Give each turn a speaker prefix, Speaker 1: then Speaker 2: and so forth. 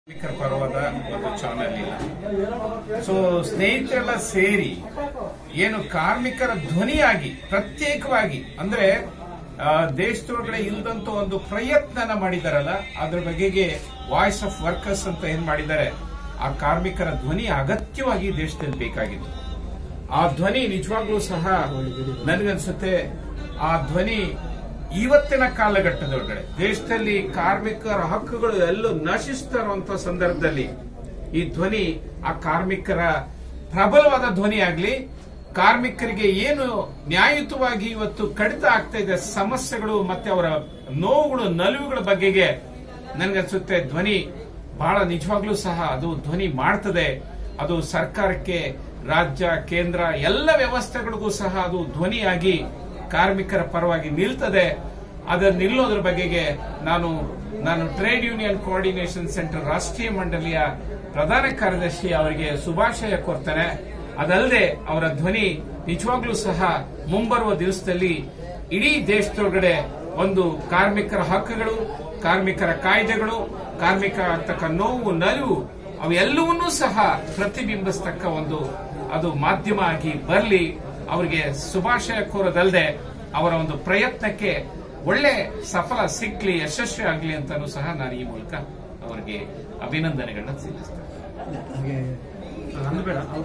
Speaker 1: ಕಾರ್ಮಿಕರ ಪರವಾದ ಒಂದು ಚಾನಲ್ ಇಲ್ಲ ಸೊ ಸ್ನೇಹಿತರೆಲ್ಲ ಸೇರಿ ಏನು ಕಾರ್ಮಿಕರ ಧ್ವನಿಯಾಗಿ ಪ್ರತ್ಯೇಕವಾಗಿ ಅಂದ್ರೆ ಆ, ದೇಶದೊಳಗಡೆ ಇಲ್ದಂತ ಒಂದು ಪ್ರಯತ್ನನ ಮಾಡಿದಾರಲ್ಲ ಅದ್ರ ಬಗೆಗೆ ವಾಯ್ಸ್ ಆಫ್ ವರ್ಕರ್ಸ್ ಅಂತ ಏನ್ ಮಾಡಿದ್ದಾರೆ ಆ ಕಾರ್ಮಿಕರ ಧ್ವನಿ ಅಗತ್ಯವಾಗಿ ದೇಶದಲ್ಲಿ ಬೇಕಾಗಿತ್ತು ಆ ಧ್ವನಿ ನಿಜವಾಗ್ಲೂ ಸಹ ನನಗನ್ಸುತ್ತೆ ಆ ಧ್ವನಿ ಇವತ್ತಿನ ಕಾಲಘಟ್ಟದೊಳಗಡೆ ದೇಶದಲ್ಲಿ ಕಾರ್ಮಿಕರ ಹಕ್ಕುಗಳು ಎಲ್ಲೂ ನಶಿಸ್ತಾ ಇರುವಂತ ಸಂದರ್ಭದಲ್ಲಿ ಈ ಧ್ವನಿ ಆ ಕಾರ್ಮಿಕರ ಪ್ರಬಲವಾದ ಧ್ವನಿ ಆಗ್ಲಿ ಕಾರ್ಮಿಕರಿಗೆ ಏನು ನ್ಯಾಯಯುತವಾಗಿ ಇವತ್ತು ಕಡಿತ ಆಗ್ತಾ ಇದೆ ಸಮಸ್ಯೆಗಳು ಮತ್ತೆ ಅವರ ನೋವುಗಳು ನಲಿವುಗಳ ಬಗೆಗೆ ನನಗನ್ಸುತ್ತೆ ಧ್ವನಿ ಬಹಳ ನಿಜವಾಗ್ಲೂ ಸಹ ಅದು ಧ್ವನಿ ಮಾಡ್ತದೆ ಅದು ಸರ್ಕಾರಕ್ಕೆ ರಾಜ್ಯ ಕೇಂದ್ರ ಎಲ್ಲ ವ್ಯವಸ್ಥೆಗಳಿಗೂ ಸಹ ಅದು ಧ್ವನಿಯಾಗಿ ಕಾರ್ಮಿಕರ ಪರವಾಗಿ ನಿಲ್ತದೆ ಅದನ್ನು ನಿಲ್ಲೋದ್ರ ಬಗೆಗೆ ನಾನು ನಾನು ಟ್ರೇಡ್ ಯೂನಿಯನ್ ಕೋಆರ್ಡಿನೇಷನ್ ಸೆಂಟರ್ ರಾಷ್ಟ್ರೀಯ ಮಂಡಳಿಯ ಪ್ರಧಾನ ಕಾರ್ಯದರ್ಶಿ ಅವರಿಗೆ ಶುಭಾಶಯ ಕೋರ್ತೇನೆ ಅದಲ್ಲದೆ ಅವರ ಧ್ವನಿ ನಿಜವಾಗ್ಲೂ ಸಹ ಮುಂಬರುವ ದಿವಸದಲ್ಲಿ ಇಡೀ ದೇಶದೊಳಗಡೆ ಒಂದು ಕಾರ್ಮಿಕರ ಹಕ್ಕುಗಳು ಕಾರ್ಮಿಕರ ಕಾಯ್ದೆಗಳು ಕಾರ್ಮಿಕ ಆಗ್ತಕ್ಕ ನೋವು ನಲಿವು ಅವೆಲ್ಲವನ್ನೂ ಸಹ ಪ್ರತಿಬಿಂಬಿಸ್ತಕ್ಕ ಒಂದು ಅದು ಮಾಧ್ಯಮ ಆಗಿ ಬರಲಿ ಅವರಿಗೆ ಶುಭಾಶಯ ಕೋರೋದಲ್ಲದೆ ಅವರ ಒಂದು ಪ್ರಯತ್ನಕ್ಕೆ ಒಳ್ಳೆ ಸಫಲ ಸಿಕ್ಲಿ ಯಶಸ್ವಿ ಆಗಲಿ ಅಂತಾನೂ ಸಹ ನಾನು ಈ ಮೂಲಕ ಅವರಿಗೆ ಅಭಿನಂದನೆಗಳನ್ನ ಸಲ್ಲಿಸ್ತೇನೆ
Speaker 2: ಹಾಗೆ ಅಂದ್ಬೇಡ